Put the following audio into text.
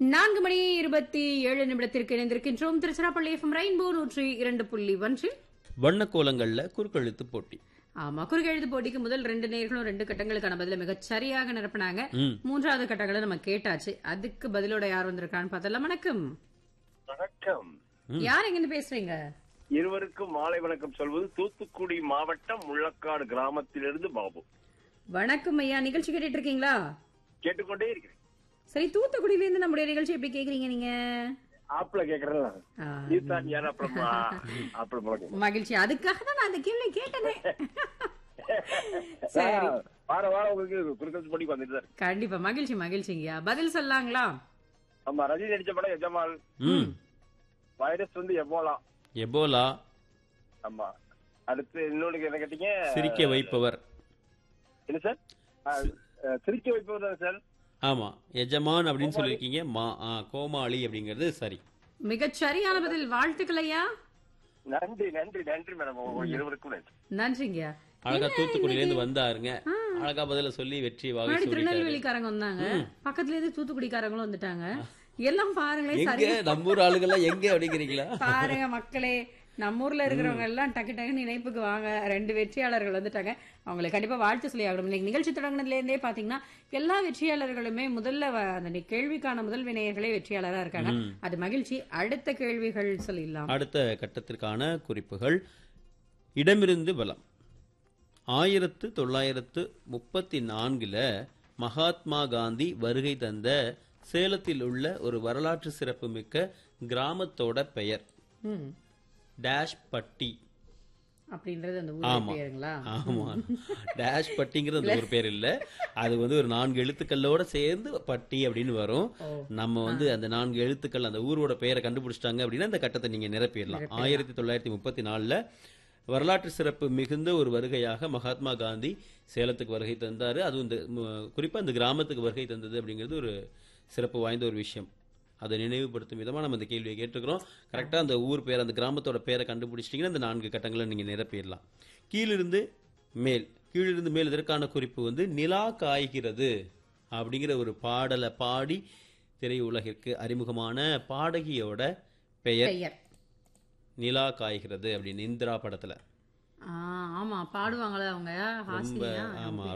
நான்கு மணி இருபத்தி ஏழு நிமிடத்திற்கு இணைந்திருக்கின்றோம் திருச்சிராப்பள்ளி எஃப்எம் ரெயின்போ நூற்றி இரண்டு புள்ளி ஒன்றில் வண்ணக்கோலங்கள்ல குறுக்கெழுத்து போட்டி ஆமா குறுக்கெழுத்து போட்டிக்கு முதல் ரெண்டு நேர்களும் ரெண்டு கட்டங்களுக்கான பதில மிகச் சரியாக நிரப்பினாங்க ம். மூன்றாவது கட்டங்களை நம்ம கேட்டாச்சு அதுக்கு பதிலோட யார் வந்திருக்கான்னு பார்த்தலாம் வணக்கம் வணக்கம் யார் எங்க இருந்து பேசுறீங்க இருவருக்கும் மாலை வணக்கம் சொல்வது தூத்துக்குடி மாவட்டம் முள்ளக்காடு கிராமத்திலிருந்து பாபு வணக்கம் ஐயா நிகழ்ச்சி கேட்டுட்டு இருக்கீங்களா கேட்டுக்கொண்டே இருக்கிறேன் சரி தூத்துக்குடியில இருந்து நம்முடைய நிகழ்ச்சி எப்படி கேக்குறீங்க நீங்க ஆப்பிள கேக்குறேன் ஆ, நீதான் யார் அப்புறமா அப்புறம் முழக்கம் மகிழ்ச்சி அதுக்காக தான் நான் அந்த கேள்வி கேட்டனே சரி வார வாரம் உங்களுக்கு குறுக்கல் போட்டி வந்துட்டு தான் இருக்கு. கண்டிப்பா மகிழ்ச்சி மகிழ்ச்சிங்கய்யா பதில் சொல்லாங்களா ஆமா ரஜினி நடிச்ச படம் எஜமால் ம் வைரஸ் வந்து எபோலா எபோலா ஆமா அடுத்து இன்னொன்னு என்ன கேட்டீங்க சிரிக்க வைப்பவர் என்ன சார் ஆ, அஹ், சிரிக்க வைப்பவர் தான் சார் ஆமா எஜமான் அப்படின்னு சொல்லியிருக்கீங்க மா ஆ, கோமாளி அப்படிங்கிறது சரி மிகச் சரியான பதில் வாழ்த்துக்கள் ஐயா நன்றி நன்றி நன்றி மேடம் உங்க இருவருக்கும் நன்றி நன்றிங்கய்யா அழகா தூத்துக்குடியில இருந்து வந்தாருங்க அழகா பதில சொல்லி வெற்றி வாகை முன்னாடி சொல்லிட்டாரு திருநெல்வேலிக்காரங்க வந்தாங்க பக்கத்துல இருந்து தூத்துக்குடிக்காரங்களும் வந்துட்டாங்க எல்லாம் பாருங்களேன் எங்க சரி நம்ம ஊர் ஆளுங்கெல்லாம் எங்க அப்படிங்கிறீங்களா பாருங்க மக்களே நம்ம ஊர்ல இருக்கிறவங்க எல்லாம் டக்கு டக்குன்னு இணைப்புக்கு வாங்க ரெண்டு வெற்றியாளர்கள் வந்துட்டாங்க அவங்களை கண்டிப்பா வாழ்த்து சொல்லி ஆகணும் இன்னைக்கு நிகழ்ச்சி தொடங்கினதுல இருந்தே பாத்தீங்கன்னா எல்லா வெற்றியாளர்களுமே முதல்ல வ- அந்த நி- கேள்விக்கான முதல் வினையர்களே வெற்றியாளரா இருக்காங்க அது மகிழ்ச்சி அடுத்த கேள்விகள் சொல்லிடலாம் அடுத்த கட்டத்திற்கான குறிப்புகள் இடமிருந்து பலம் ஆயிரத்து தொள்ளாயிரத்து முப்பத்தி நான்குல மகாத்மா காந்தி வருகை தந்த சேலத்தில் உள்ள ஒரு வரலாற்று சிறப்புமிக்க கிராமத்தோட பெயர் ம் டேஷ் பட்டி அப்படின்றது அந்த ஊர் ஆமா. பேருங்களா ஆமா டேஷ் பட்டிங்கிறது அந்த ஒரு பேர் இல்ல அது வந்து ஒரு நான்கு எழுத்துக்களோட சேர்ந்து பட்டி அப்படின்னு வரும் நம்ம வந்து அந்த நான்கு எழுத்துக்கள் அந்த ஊரோட பெயரை கண்டுபிடிச்சிட்டாங்க அப்படின்னா அந்த கட்டத்தை நீங்க நிரப்பிடலாம் ஆயிரத்தி தொள்ளாயிரத்தி முப்பத்தி நாலுல வரலாற்று சிறப்பு மிகுந்த ஒரு வருகையாக மகாத்மா காந்தி சேலத்துக்கு வருகை தந்தாரு அதுவும் இந்த ம- குறிப்பா இந்த கிராமத்துக்கு வருகை தந்தது அப்படிங்கிறது ஒரு சிறப்பு வாய்ந்த ஒரு விஷயம் அதை நினைவுபடுத்தும் விதமா நம்ம இந்த கேள்வியை கேட்டுக்கிறோம் கரெக்டா அந்த ஊர் பேர் அந்த கிராமத்தோட பேரை கண்டுபிடிச்சிட்டீங்கன்னா இந்த நான்கு கட்டங்களை நீங்க நிரப்பிடலாம் கீழிருந்து மேல் கீழிருந்து மேல் இதற்கான குறிப்பு வந்து நிலா காய்கிறது அப்படிங்கிற ஒரு பாடலை பாடி திரையுலகிற்கு அறிமுகமான பாடகியோட பெயர் பெயர் நிலா காய்கிறது அப்படின்னு இந்திரா படத்துல ஆ, ஆமா பாடுவாங்களே அவங்க ரொம்ப ஹாசினியா ஆமா